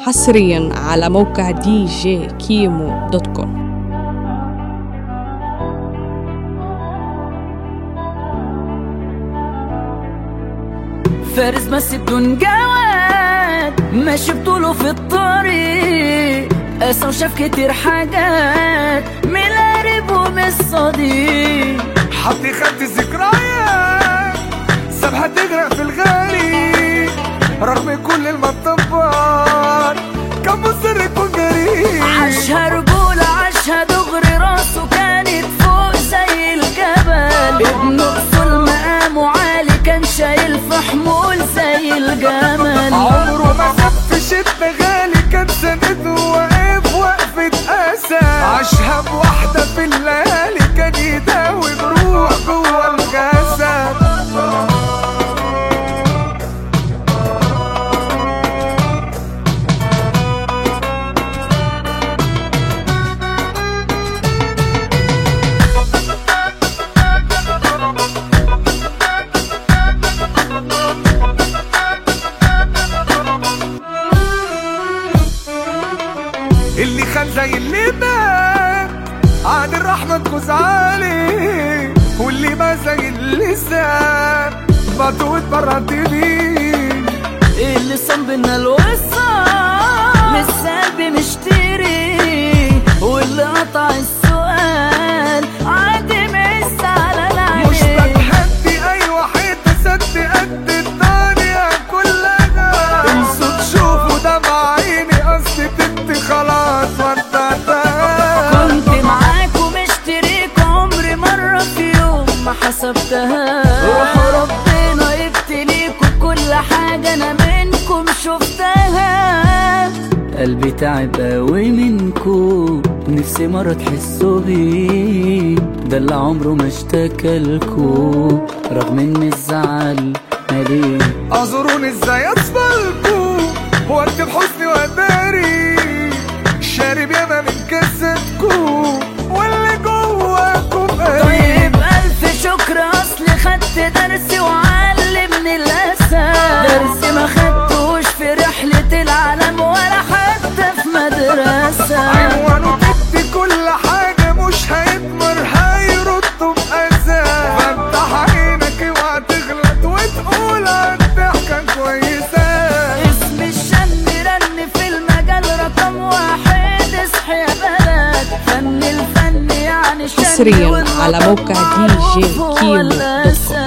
حصريا على موقع دي جي كيمو دوت كوم فارس بس بدون جواد ماشي بطوله في الطريق قاسى وشاف كتير حاجات من القريب ومن الصديق حطي خدت الذكريات سابها تغرق في الغالي رغم كل المطبات كان مصر يكون جريء عاشها رجولة عاشها دغري راسه كانت فوق زي الجبل ابن اصول مقامه عالي كان شايل في حمول زي الجمل عمره ما ساب في شدة غالي كان سند وواقف وقفة أسى عاشها بواحدة في الليالي كان يداوي بروح جوه الجسد اللي خان زي اللي مات عاد الرحمة تجوز عليه واللي ما زي اللي ساب مطوت برا الدنيا اللي صام بينا الوصال للسلب مشتري واللي قطع السؤال عادي مس على مش العين بتحدي اي وحيد سد قد الدنيا كلها انسوا تشوفوا دمع عيني قصدي انت خلاص ودعتها كنت معاكم مشتريك عمري مرة في يوم ما حسبتها روحوا ربنا يبتليكوا كل حاجة أنا منكم شفتها قلبي تعب قوي منكو نفسي مرة تحسوا بيه ده اللي عمره ما اشتكالكو رغم ان الزعل ماليه اعذروني ازاي اصفلكوا واكتب حزني واداري شارب ياما من كاستكوا واللي جواكم قريب طيب ألف شكر أصلي خدت درس وعلمني الأسى درس ما خدتوش في رحلة العالم ولا حتى في مدرسة عنوان وتدي كل حاجة مش هيتمر هيردوا بأذى فتح عينك اوعى تغلط وتقول الضحكة كويسة اسم الشن رن في المجال رقم واحد اصحي يا بلد فن الفن يعني الشن حصرياً على موقع والمعروف DJ هو كيمو دوت كوم. الأساس.